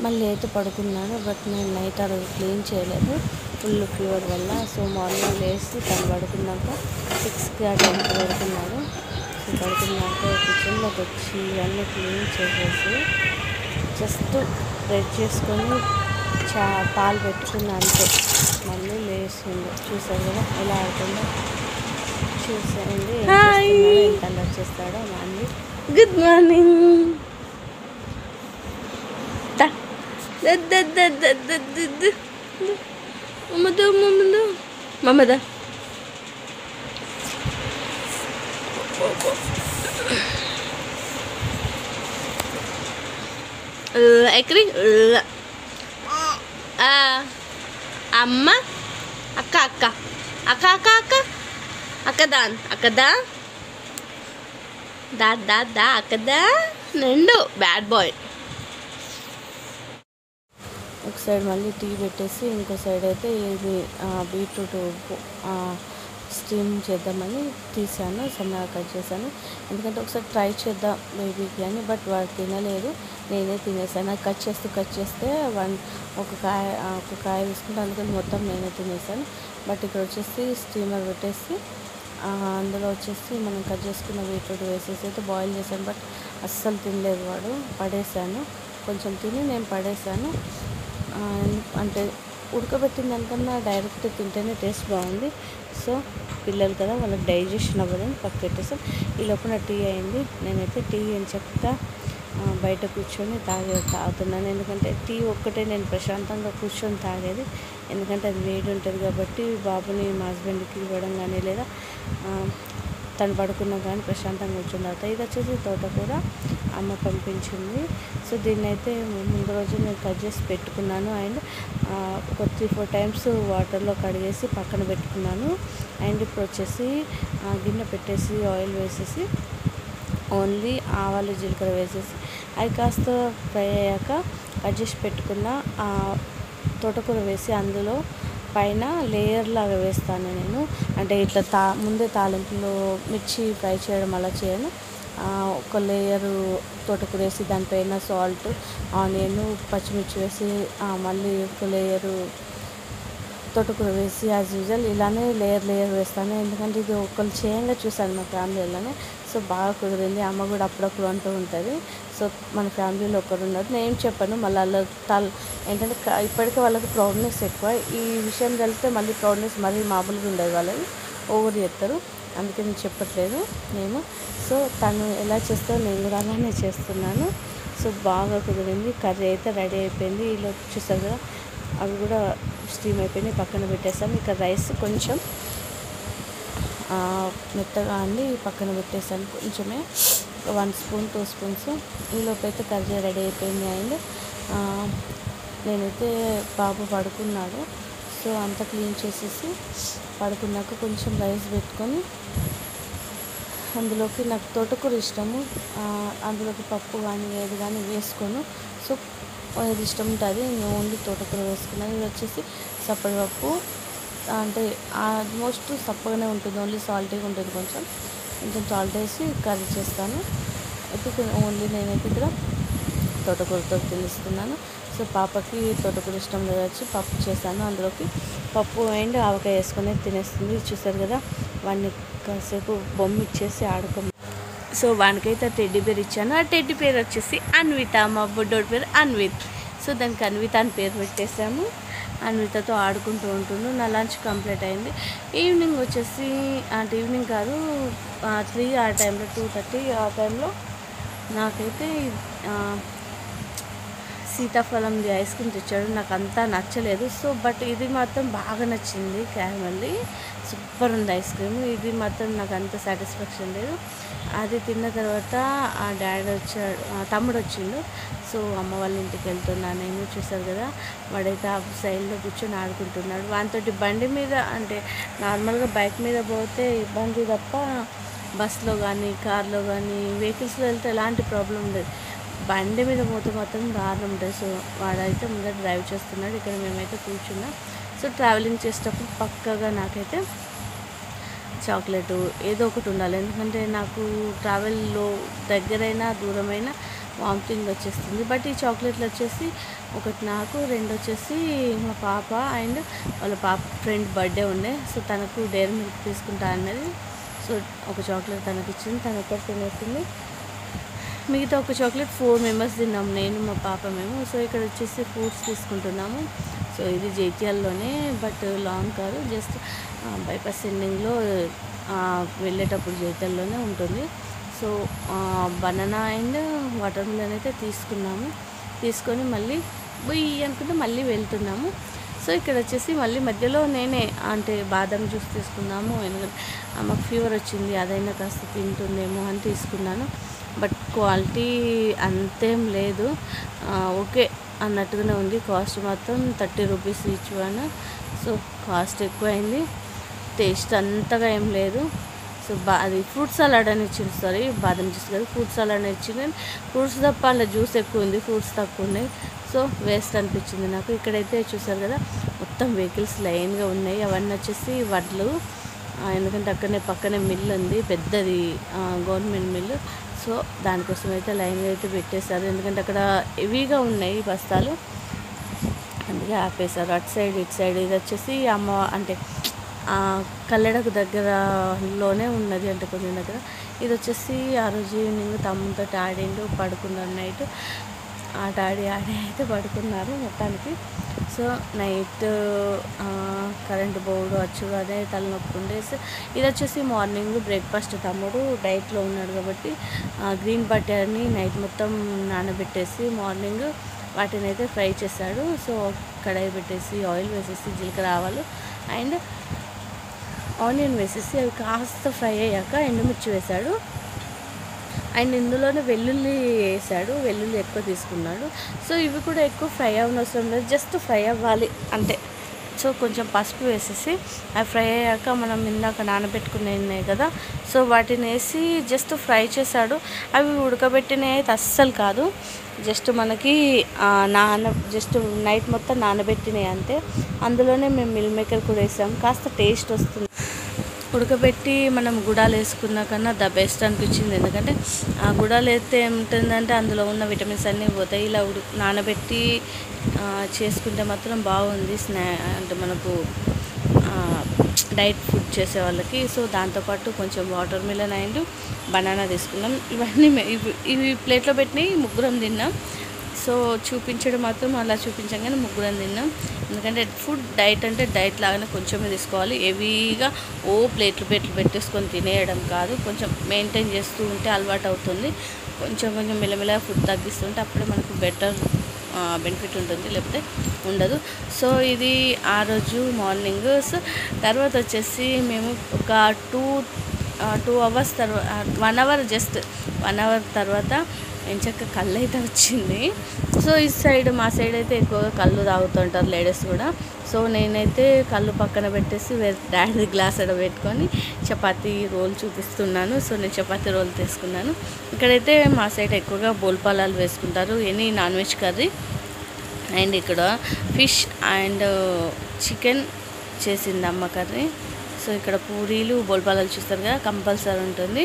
మళ్ళీ అయితే పడుకున్నాను బట్ నేను నైట్ ఆ రోజు క్లీన్ చేయలేదు ఫుల్ ఫీవర్ వల్ల సో మార్నింగ్ లేచి తను పడుకున్నాక సిక్స్కి ఆ టైంకి పడుకున్నాడు సో పడుకున్నాక కిచెన్లోకి వచ్చి అన్నీ క్లీన్ చేసేసి జస్ట్ బ్రెడ్ చేసుకొని చా పాలు పెట్టుకున్న అంతే మళ్ళీ లేచిండు చూసారు కదా ఎలా ఆడుతుందో చూసేయండి ఏం Hi. చేస్తున్నాడో, ఎంత అల్లరి చేస్తాడో మా అన్ని గుడ్ మార్నింగ్ మమ్మదు మమ్మదు మమ్మదా ఎక్కడి అమ్మ అక్క అక్క అక్క అక్క అక్క అక్కదాన్ అక్కదా దా దా దా అక్కదా నిండు బ్యాడ్ బాయ్ ఒక సైడ్ మళ్ళీ టీ పెట్టేసి ఇంకో సైడ్ అయితే ఇది ఆ, బీట్రూట్ ఆ, స్టీమ్ చేద్దామని తీసాను సన్నగా కట్ చేశాను ఎందుకంటే ఒకసారి ట్రై చేద్దాం బేబీకి అని బట్ వాడు తినలేదు నేనే తినేసాను అది కట్ చేస్తూ కట్ చేస్తే వన్ ఒక కాయ ఆ, ఒక కాయ తీసుకుంటే అందుకని మొత్తం నేనే తినేసాను బట్ ఇక్కడ వచ్చేసి స్టీమర్ పెట్టేసి ఆ, అందులో వచ్చేసి మనం కట్ చేసుకున్న బీట్రూట్ వేసేసి అయితే బాయిల్ చేశాను బట్ అస్సలు తినలేదు వాడు పడేసాను కొంచెం తిని నేను పడేసాను ఆ, అంటే ఉడకబెట్టిన దానికన్నా డైరెక్ట్ తింటేనే టేస్ట్ బాగుంది సో పిల్లలు కదా వాళ్ళకి డైజెషన్ అవ్వదని పక్క పెట్టేసాం ఈ లోపల టీ అయింది నేనైతే టీ అని చెప్తా ఆ, బయట కూర్చొని తాగే తాగుతున్నాను ఎందుకంటే టీ ఒక్కటే నేను ప్రశాంతంగా కూర్చొని తాగేది ఎందుకంటే అది వేడి ఉంటుంది కాబట్టి బాబుని మా హస్బెండ్కి ఇవ్వడం కానీ లేదా ఆ, తను పడుకున్నా కానీ ప్రశాంతంగా కూర్చొని తాగుతా ఇది వచ్చేసి తోటకూర అమ్మ పంపించింది సో దీన్ని అయితే ముందు రోజు నేను కట్ చేసి పెట్టుకున్నాను అండ్ ఒక త్రీ ఫోర్ టైమ్స్ వాటర్లో కడిగేసి పక్కన పెట్టుకున్నాను అండ్ ఇప్పుడు వచ్చేసి ఆ, గిన్నె పెట్టేసి ఆయిల్ వేసేసి ఓన్లీ ఆవాలు జీలకర్ర వేసేసి అవి కాస్త ఫ్రై అయ్యాక కట్ చేసి పెట్టుకున్న ఆ తోటకూర వేసి అందులో పైన లేయర్ లాగా వేస్తాను నేను అంటే ఇట్లా తా ముందే తాలింపులో మిర్చి ఫ్రై చేయడం అలా చేయను ఆ, ఒక లేయరు తోటకూర వేసి దానిపైన సాల్ట్ ఆనియన్ పచ్చిమిర్చి వేసి ఆ, మళ్ళీ ఒక లేయరు తోటకూర వేసి యాజ్ యూజువల్ ఇలానే లేయర్ లేయర్ వేస్తాను ఎందుకంటే ఇది ఒకళ్ళు చేయంగా చూశాను మా ఫ్యామిలీలోనే సో బాగా కుదిరింది అమ్మ కూడా అప్పుడప్పుడు అంటూ ఉంటుంది సో మన ఫ్యామిలీలో ఒకరు ఉన్నారు నేను చెప్పాను మళ్ళీ వాళ్ళ తల్ ఏంటంటే క- ఇప్పటికే వాళ్ళకి ప్రౌడ్నెస్ ఎక్కువ ఈ విషయం తెలిస్తే మళ్ళీ ప్రౌడ్నెస్ మరీ మామూలుగా ఉండదు వాళ్ళని ఓవర్ చేస్తారు అందుకే నేను చెప్పట్లేదు నేను సో తను ఎలా చేస్తారో నేను కూడా అలానే చేస్తున్నాను సో బాగా కుదిరింది కర్రీ అయితే రెడీ అయిపోయింది ఈలో చూస్తారు కదా అవి కూడా స్టీమ్ అయిపోయినాయి పక్కన పెట్టేసాను ఇక రైస్ కొంచెం ఆ, మెత్తగా అండి పక్కన పెట్టేసాను కొంచెమే వన్ స్పూన్ టూ స్పూన్స్ ఈలోపు అయితే కర్రీ రెడీ అయిపోయింది అండ్ ఆ, నేనైతే బాబు పడుకున్నాడు సో అంతా క్లీన్ చేసేసి పడుకున్నాక కొంచెం రైస్ పెట్టుకొని అందులోకి నాకు తోటకూర ఇష్టము ఆ, అందులోకి పప్పు కానీ ఏది కానీ వేసుకోను సో ఏది ఇష్టం ఉంటుంది నేను ఓన్లీ తోటకూర వేసుకున్నాను ఇది వచ్చేసి సప్పటి పప్పు అంటే ఆల్మోస్ట్ సప్పగానే ఉంటుంది ఓన్లీ సాల్టీగా ఉంటుంది కొంచెం కొంచెం సాల్ట్ వేసి కర్రీ చేస్తాను అయితే ఓన్లీ నేనైతే ఇక్కడ తోటకూరతో తినిస్తున్నాను సో పాపకి తోటకూర ఇష్టం లేదు వచ్చి పప్పు చేశాను అందులోకి పప్పు అండ్ ఆవకాయ వేసుకొని తినేస్తుంది చూసారు కదా వాడిని కాసేపు బొమ్మ ఇచ్చేసి ఆడుకో సో వానికైతే టెడ్డీ పేరు ఇచ్చాను ఆ టెడ్డీ పేరు వచ్చేసి అన్విత మా బుడ్డోడి పేరు అన్విత్ సో దానికి అన్విత అని పేరు పెట్టేసాము అన్వితతో ఆడుకుంటూ ఉంటుండు నా లంచ్ కంప్లీట్ అయింది ఈవినింగ్ వచ్చేసి అంటే ఈవినింగ్ కాదు త్రీ ఆ టైంలో టూ థర్టీ ఆ టైంలో నాకైతే ఆ, సీతాఫలంది ఐస్ క్రీమ్ తెచ్చాడు నాకు అంతా నచ్చలేదు సో బట్ ఇది మాత్రం బాగా నచ్చింది క్యారమల్ది సూపర్ ఉంది ఐస్ క్రీమ్ ఇది మాత్రం నాకు అంత సాటిస్ఫాక్షన్ లేదు అది తిన్న తర్వాత ఆ డాడీ వచ్చాడు ఆ తమ్ముడు వచ్చిండు సో అమ్మ వాళ్ళ ఇంటికి వెళ్తున్నాను నేను చూసారు కదా వాడైతే ఆ సైడ్లో కూర్చొని ఆడుకుంటున్నాడు వానితోటి బండి మీద అంటే నార్మల్గా బైక్ మీద పోతే ఇబ్బంది తప్ప బస్లో కానీ కార్లో కానీ వెహికల్స్లో వెళ్తే ఎలాంటి ప్రాబ్లం ఉండదు బండి మీద పోతే మాత్రం దారుణం ఉంటుంది సో వాడైతే ముందర డ్రైవ్ చేస్తున్నాడు ఇక్కడ మేమైతే కూర్చున్నాం సో ట్రావెలింగ్ చేసేటప్పుడు పక్కగా నాకైతే చాక్లెట్ ఏదో ఒకటి ఉండాలి ఎందుకంటే నాకు ట్రావెల్లో దగ్గరైనా దూరమైనా వామిటింగ్ వచ్చేస్తుంది బట్ ఈ చాక్లెట్లు వచ్చేసి ఒకటి నాకు రెండు వచ్చేసి మా పాప అండ్ వాళ్ళ పాప ఫ్రెండ్ బర్త్డే ఉండే సో తనకు డైరీ మిల్క్ తీసుకుంటా అన్నది సో ఒక చాక్లెట్ తనకి ఇచ్చింది తను ఒకటి తినేసింది మిగతా ఒక చాక్లెట్ ఫోర్ మెంబర్స్ తిన్నాం నేను మా పాప మేము సో ఇక్కడ వచ్చేసి ఫ్రూట్స్ తీసుకుంటున్నాము సో ఇది జైత్యాల్లోనే బట్ లాంగ్ కాదు జస్ట్ బైపాస్ ఎండింగ్లో వెళ్ళేటప్పుడు జైత్యాల్లోనే ఉంటుంది so banana and watermelon అయితే తీసుకున్నాము తీసుకొని మళ్ళీ పోయి అనుకుంటే మళ్ళీ వెళ్తున్నాము సో ఇక్కడ వచ్చేసి మళ్ళీ మధ్యలో నేనే అంటే బాదం జ్యూస్ తీసుకున్నాము ఎందుకంటే ఆమెకు ఫీవర్ వచ్చింది అదైనా కాస్త తింటుందేమో అని తీసుకున్నాను బట్ క్వాలిటీ అంతేం లేదు ఆ, ఓకే అన్నట్టుగానే ఉంది కాస్ట్ మాత్రం thirty rupees each one so cost ఎక్కువైంది టేస్ట్ అంతగా ఏం లేదు సో బా అది ఫ్రూట్ సలాడ్ అని ఇచ్చింది సారీ బాదం జ్యూస్ కాదు ఫ్రూట్ సలాడ్ అని ఇచ్చింది కానీ ఫ్రూట్స్ తప్ప అలా జ్యూస్ ఎక్కువ ఉంది ఫ్రూట్స్ తక్కువ ఉన్నాయి సో వేస్ట్ అనిపించింది నాకు ఇక్కడైతే చూసారు కదా మొత్తం వెహికల్స్ లైన్గా ఉన్నాయి అవన్నీ వచ్చేసి వడ్లు ఆ, ఎందుకంటే అక్కడనే పక్కనే మిల్ ఉంది పెద్దది గవర్నమెంట్ మిల్లు సో దానికోసం అయితే లైన్గా అయితే పెట్టేశారు ఎందుకంటే అక్కడ హెవీగా ఉన్నాయి బస్తాలు అందుకే ఆపేశారు అటు సైడ్ ఇటు సైడ్ ఇది వచ్చేసి అమ్మ అంటే ఆ కల్లెడకు దగ్గరలోనే ఉన్నది అంటే కొంచెం దగ్గర ఇది వచ్చేసి ఆ రోజు ఈవినింగ్ తమ్ముతో ఆడిండు పడుకున్నారు నైట్ ఆట ఆడి ఆడి అయితే పడుకున్నారు మొత్తానికి సో నైట్ కరెంట్ బోర్డు వచ్చు అదే తలనొప్పి ఉండేసి ఇది వచ్చేసి మార్నింగ్ బ్రేక్ఫాస్ట్ తమ్ముడు డైట్లో ఉన్నాడు కాబట్టి గ్రీన్ బటర్ని నైట్ మొత్తం నానబెట్టేసి మార్నింగ్ వాటిని అయితే ఫ్రై చేశాడు సో కడాయి పెట్టేసి ఆయిల్ వేసేసి జీలకర్ర ఆవాలు అండ్ ఆనియన్ వేసేసి అవి కాస్త ఫ్రై అయ్యాక ఎండుమిర్చి వేశాడు అండ్ ఇందులోనే వెల్లుల్లి వేసాడు వెల్లుల్లి ఎక్కువ తీసుకున్నాడు సో ఇవి కూడా ఎక్కువ ఫ్రై అవనవసరం లేదు జస్ట్ ఫ్రై అవ్వాలి అంతే సో కొంచెం పసుపు వేసేసి అవి ఫ్రై అయ్యాక మనం ఇందాక నానబెట్టుకునే ఉన్నాయి కదా సో వాటిని వేసి జస్ట్ ఫ్రై చేశాడు అవి ఉడకబెట్టినవి అయితే అస్సలు కాదు జస్ట్ మనకి ఆ, నాన జస్ట్ నైట్ మొత్తం నానబెట్టినాయి అంతే అందులోనే మేము మిల్ మేకర్ కూడా వేసాం కాస్త టేస్ట్ వస్తుంది ఉడకబెట్టి మనం గుడాలు వేసుకున్న కన్నా ద బెస్ట్ అనిపించింది ఎందుకంటే ఆ గుడాలు వేస్తే ఏముంటుందంటే అందులో ఉన్న విటమిన్స్ అన్నీ పోతాయి ఇలా ఉడు నానబెట్టి ఆ, చేసుకుంటే మాత్రం బాగుంది స్నా అంటే మనకు డైట్ ఫుడ్ చేసే వాళ్ళకి సో దాంతోపాటు కొంచెం వాటర్ మిలన్ అండ్ బనానా తీసుకున్నాం ఇవన్నీ మే- ఇవి ఇవి ప్లేట్లో పెట్టినవి ముగ్గురం తిన్నాం సో చూపించడం మాత్రం అలా చూపించాం కానీ ముగ్గురం తిన్నాం ఎందుకంటే ఫుడ్ డైట్ అంటే డైట్ లాగానే కొంచెమే తీసుకోవాలి హెవీగా ఓ ప్లేట్లు ప్లేట్లు పెట్టేసుకొని తినేయడం కాదు కొంచెం మెయింటైన్ చేస్తూ ఉంటే అలవాటు అవుతుంది కొంచెం కొంచెం మెల్లమెల్లగా ఫుడ్ తగ్గిస్తుంటే అప్పుడే మనకు బెటర్ బెనిఫిట్ ఉంటుంది లేకపోతే ఉండదు సో ఇది ఆ రోజు మార్నింగ్ సో తర్వాత వచ్చేసి మేము ఒక టూ టూ అవర్స్ తర్వాత one hour just one hour తర్వాత ఎంచక్క కళ్ళు అయితే వచ్చింది సో ఈ సైడ్ మా సైడ్ అయితే ఎక్కువగా కళ్ళు తాగుతుంటారు లేడీస్ కూడా సో నేనైతే కళ్ళు పక్కన పెట్టేసి డాడీ గ్లాస్ అడ పెట్టుకొని చపాతీ రోల్ చూపిస్తున్నాను సో నేను చపాతీ రోల్ తీసుకున్నాను ఇక్కడైతే మా సైడ్ ఎక్కువగా బోల్పాలాలు వేసుకుంటారు any non veg curry and ఇక్కడ ఫిష్ అండ్ చికెన్ చేసింది అమ్మ కర్రీ సో ఇక్కడ పూరీలు బోల్పాలాలు చూస్తారు కదా కంపల్సరీ ఉంటుంది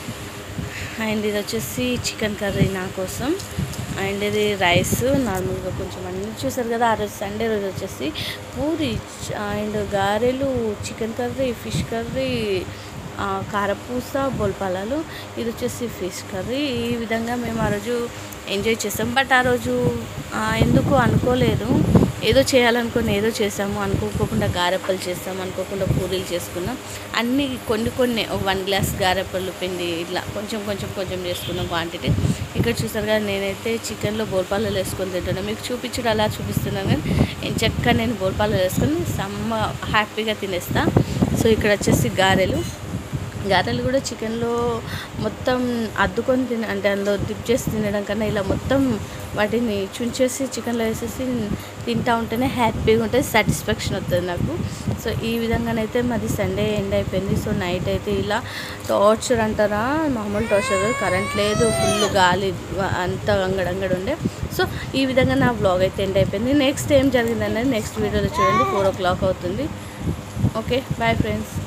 అండ్ ఇది వచ్చేసి చికెన్ కర్రీ నా కోసం అండ్ ఇది రైస్ నార్మల్గా కొంచెం అన్ని చూసారు కదా ఆ రోజు సండే రోజు వచ్చేసి పూరి అండ్ గారెలు చికెన్ కర్రీ ఫిష్ కర్రీ ఆ, కారపూస బోల్పాలాలు ఇది వచ్చేసి ఫిష్ కర్రీ ఈ విధంగా మేము ఆ రోజు ఎంజాయ్ చేసాం బట్ ఆ రోజు ఆ, ఎందుకు అనుకోలేదు ఏదో చేయాలనుకుని ఏదో చేసాము అనుకోకుండా గారెప్పలు చేస్తాం అనుకోకుండా పూరీలు చేసుకున్నాం అన్నీ కొన్ని కొన్ని ఒక వన్ గ్లాస్ గారెప్పలు పిండి ఇట్లా కొంచెం కొంచెం కొంచెం చేసుకున్నాం క్వాంటిటీ ఇక్కడ చూసారు కదా నేనైతే చికెన్లో బోల్పాలలో వేసుకొని తింటున్నాను మీకు చూపించడం అలా చూపిస్తున్నాను కానీ నేను చక్కగా నేను బోల్పాలలో వేసుకొని సమ్మ హ్యాపీగా తినేస్తా సో ఇక్కడ వచ్చేసి గారెలు గారెలు కూడా చికెన్లో మొత్తం అద్దుకొని తిన అంటే అందులో డిప్ చేసి తినడం కన్నా ఇలా మొత్తం వాటిని చుంచేసి చికెన్లో వేసేసి తింటా ఉంటేనే హ్యాపీగా ఉంటుంది సాటిస్ఫాక్షన్ వస్తుంది నాకు సో ఈ విధంగానైతే మాది సండే ఎండ్ అయిపోయింది సో నైట్ అయితే ఇలా టార్చర్ అంటారా మామూలు టార్చర్ కరెంట్ లేదు ఫుల్ గాలి వ- అంతా అంగడంగడు ఉండే సో ఈ విధంగా నా బ్లాగ్ అయితే ఎండ్ అయిపోయింది నెక్స్ట్ ఏం జరిగిందనేది నెక్స్ట్ వీడియోలో చూడండి ఫోర్ ఓ క్లాక్ అవుతుంది ఓకే బాయ్ ఫ్రెండ్స్